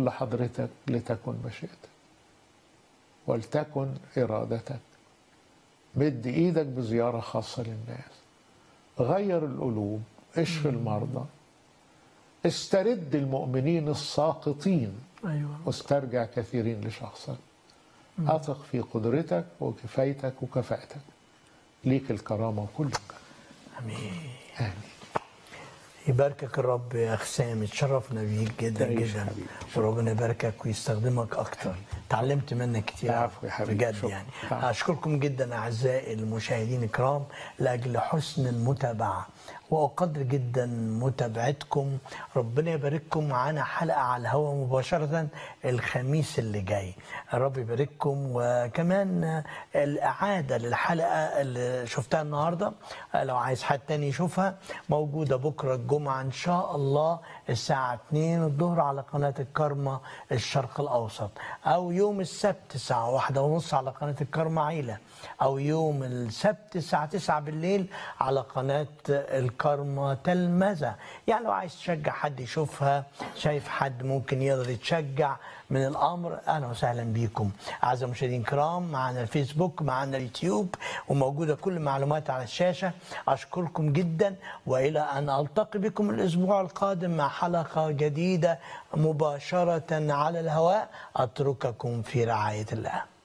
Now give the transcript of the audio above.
لحضرتك لتكن مشيئتك ولتكن إرادتك مد إيدك بزيارة خاصة للناس غير القلوب اشف المرضى استرد المؤمنين الساقطين ايوه واسترجع كثيرين لشخصك أثق في قدرتك وكفايتك وكفاءتك ليك الكرامة وكل المجد امين آمين يباركك الرب يا اخ سامي اتشرفنا بيك جدا تعيش جدا حبيبي. وربنا يباركك ويستخدمك اكتر تعلمت منك كتير العفو يا حبيبي. بجد شكرا. يعني العفو. اشكركم جدا اعزائي المشاهدين الكرام لاجل حسن المتابعه واقدر جدا متابعتكم ربنا يبارككم معانا حلقه على الهواء مباشره الخميس اللي جاي الرب يبارككم وكمان الاعاده للحلقه اللي شفتها النهارده لو عايز حد تاني يشوفها موجوده بكره الجمعه ان شاء الله الساعه 2 الظهر على قناه الكرمه الشرق الاوسط او يوم السبت الساعه واحدة ونص على قناه الكرمه عيله او يوم السبت الساعه 9 بالليل على قناه الكرمه تلمذه يعني لو عايز تشجع حد يشوفها شايف حد ممكن يقدر يتشجع من الامر اهلا وسهلا بيكم اعزائي المشاهدين الكرام معنا الفيسبوك معنا اليوتيوب وموجوده كل المعلومات على الشاشه اشكركم جدا والى ان التقي بكم الاسبوع القادم مع حلقه جديده مباشره على الهواء اترككم في رعايه الله